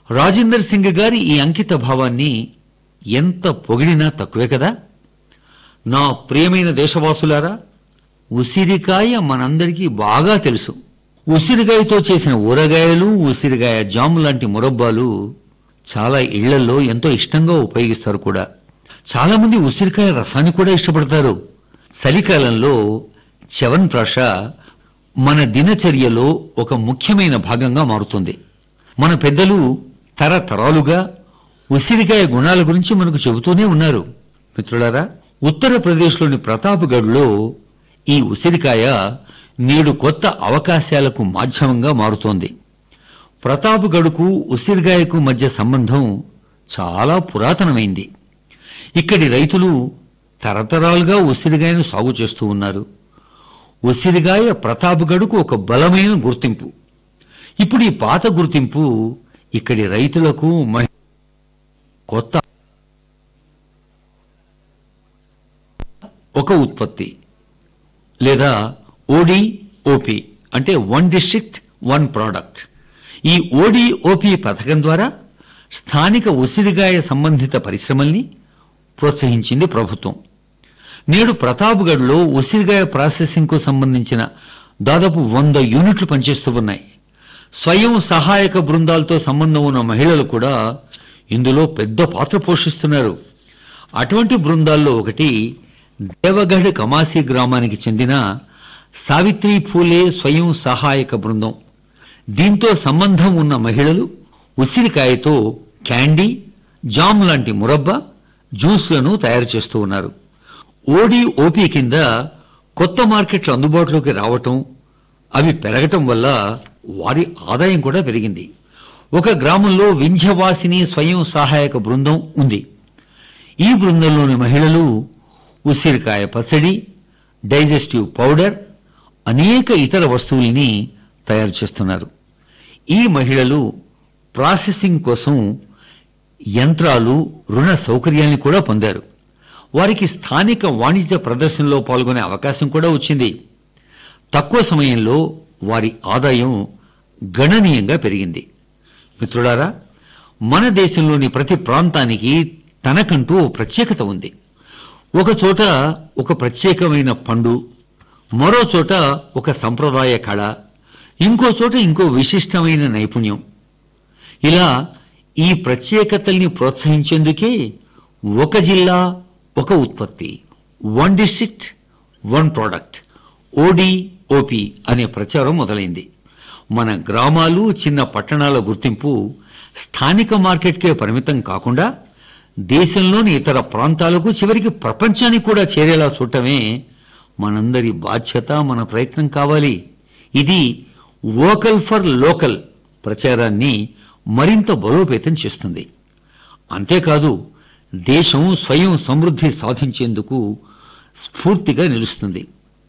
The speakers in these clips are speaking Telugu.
రాజేందర్ సింగ్ గారి ఈ అంకిత భావాన్ని ఎంత పొగిడినా తక్కువే కదా నా ప్రియమైన దేశవాసులారా ఉసిరికాయ మనందరికీ బాగా తెలుసు ఉసిరికాయతో చేసిన ఊరగాయలు ఉసిరికాయ జాము లాంటి మురబ్బాలు చాలా ఇళ్లలో ఎంతో ఇష్టంగా ఉపయోగిస్తారు కూడా చాలా మంది ఉసిరికాయ రసాన్ని కూడా ఇష్టపడతారు చలికాలంలో చవన్ప్రాష మన దినచర్యలో ఒక ముఖ్యమైన భాగంగా మారుతుంది మన పెద్దలు తరతరాలుగా ఉసిరికాయ గుణాల గురించి మనకు చెబుతూనే ఉన్నారు మిత్రులారా ఉత్తరప్రదేశ్లోని ప్రతాప్గఢ్లో ఈ ఉసిరికాయ నేడు కొత్త అవకాశాలకు మాధ్యమంగా మారుతోంది ప్రతాప్గఢ్కు ఉసిరికాయకు మధ్య సంబంధం చాలా పురాతనమైంది ఇక్కడి రైతులు తరతరాలుగా ఉసిరికాయను సాగు చేస్తూ ఉన్నారు ఉసిరిగాయ ప్రతాప్గఢ్కు ఒక బలమైన గుర్తింపు ఇప్పుడు ఈ పాత గుర్తింపు ఇక్కడి రైతులకు మహి- కొత్త ఒక ఉత్పత్తి లేదా ఓడి ఓపి అంటే వన్ డిస్ట్రిక్ట్ వన్ ప్రోడక్ట్ ఈ ఓడి ఓపి పథకం ద్వారా స్థానిక ఉసిరిగాయ సంబంధిత పరిశ్రమల్ని ప్రోత్సహించింది ప్రభుత్వం నేడు ప్రతాప్గఢ్లో ఉసిరిగాయ ప్రాసెసింగ్కు సంబంధించిన దాదాపు వంద యూనిట్లు పనిచేస్తూ ఉన్నాయి స్వయం సహాయక బృందాలతో సంబంధం ఉన్న మహిళలు కూడా ఇందులో పెద్ద పాత్ర పోషిస్తున్నారు అటువంటి బృందాల్లో ఒకటి దేవగఢ్ కమాసి గ్రామానికి చెందిన సావిత్రి ఫూలే స్వయం సహాయక బృందం దీంతో సంబంధం ఉన్న మహిళలు ఉసిరికాయతో క్యాండీ జామ్ లాంటి మురబ్బా జ్యూస్లను తయారు చేస్తూ ఉన్నారు ఓడి ఓపీ కింద కొత్త మార్కెట్లు అందుబాటులోకి రావటం అవి పెరగటం వల్ల వారి ఆదాయం కూడా పెరిగింది ఒక గ్రామంలో వింధ్యవాసిని స్వయం సహాయక బృందం ఉంది ఈ బృందంలోని మహిళలు ఉసిరికాయ పచ్చడి డైజెస్టివ్ పౌడర్ అనేక ఇతర వస్తువుల్ని తయారు చేస్తున్నారు ఈ మహిళలు ప్రాసెసింగ్ కోసం యంత్రాలు రుణ సౌకర్యాన్ని కూడా పొందారు వారికి స్థానిక వాణిజ్య ప్రదర్శనలో పాల్గొనే అవకాశం కూడా వచ్చింది తక్కువ సమయంలో వారి ఆదాయం గణనీయంగా పెరిగింది మిత్రులారా మన దేశంలోని ప్రతి ప్రాంతానికి తనకంటూ ఓ ప్రత్యేకత ఉంది ఒక చోట ఒక ప్రత్యేకమైన పండు మరో చోట ఒక సంప్రదాయ కళ ఇంకో చోట ఇంకో విశిష్టమైన నైపుణ్యం ఇలా ఈ ప్రత్యేకతల్ని ప్రోత్సహించేందుకే ఒక జిల్లా ఒక ఉత్పత్తి one district one product O D O P అనే ప్రచారం మొదలైంది మన గ్రామాలు చిన్న పట్టణాల గుర్తింపు స్థానిక మార్కెట్కే పరిమితం కాకుండా దేశంలోని ఇతర ప్రాంతాలకు చివరికి ప్రపంచానికి కూడా చేరేలా చూడటమే మనందరి బాధ్యత మన ప్రయత్నం కావాలి ఇది వోకల్ ఫర్ లోకల్ ప్రచారాన్ని మరింత బలోపేతం చేస్తుంది అంతేకాదు దేశం స్వయం సమృద్ధి సాధించేందుకు స్ఫూర్తిగా నిలుస్తుంది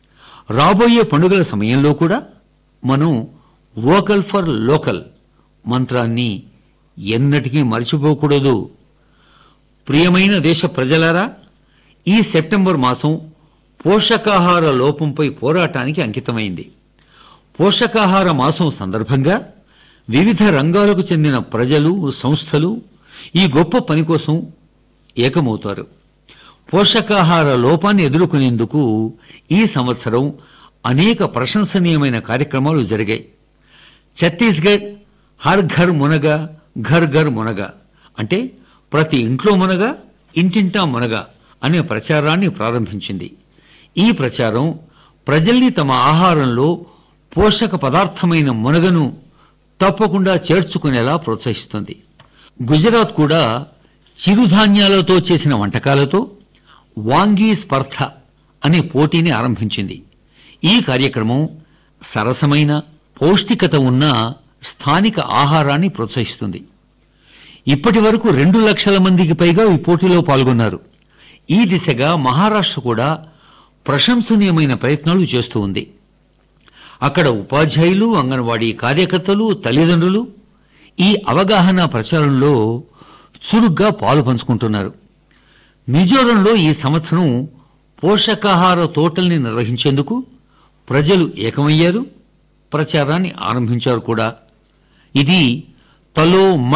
రాబోయే పండుగల సమయంలో కూడా మనం వోకల్ ఫర్ లోకల్ మంత్రాన్ని ఎన్నటికీ మర్చిపోకూడదు ప్రియమైన దేశ ప్రజలారా ఈ సెప్టెంబర్ మాసం పోషకాహార లోపంపై పోరాటానికి అంకితమైంది పోషకాహార మాసం సందర్భంగా వివిధ రంగాలకు చెందిన ప్రజలు సంస్థలు ఈ గొప్ప పని కోసం ఏకమవుతారు పోషకాహార లోపాన్ని ఎదుర్కొనేందుకు ఈ సంవత్సరం అనేక ప్రశంసనీయమైన కార్యక్రమాలు జరిగాయి ఛత్తీస్గఢ్ హర్ ఘర్ మునగ ఘర్ ఘర్ మునగ అంటే ప్రతి ఇంట్లో మునగ ఇంటింటా మునగ అనే ప్రచారాన్ని ప్రారంభించింది ఈ ప్రచారం ప్రజల్ని తమ ఆహారంలో పోషక పదార్థమైన మునగను తప్పకుండా చేర్చుకునేలా ప్రోత్సహిస్తుంది గుజరాత్ కూడా చిరుధాన్యాలతో చేసిన వంటకాలతో వాంగీ స్పర్ధ అనే పోటీని ఆరంభించింది ఈ కార్యక్రమం సరసమైన పౌష్టికత ఉన్న స్థానిక ఆహారాన్ని ప్రోత్సహిస్తుంది ఇప్పటి వరకు రెండు లక్షల మందికి పైగా ఈ పోటీలో పాల్గొన్నారు ఈ దిశగా మహారాష్ట్ర కూడా ప్రశంసనీయమైన ప్రయత్నాలు చేస్తూ ఉంది అక్కడ ఉపాధ్యాయులు అంగన్వాడీ కార్యకర్తలు తల్లిదండ్రులు ఈ అవగాహన ప్రచారంలో చురుగ్గా పాలు పంచుకుంటున్నారు మిజోరంలో ఈ సంవత్సరం పోషకాహార తోటల్ని నిర్వహించేందుకు ప్రజలు ఏకమయ్యారు ప్రచారాన్ని ఆరంభించారు కూడా ఇది తలో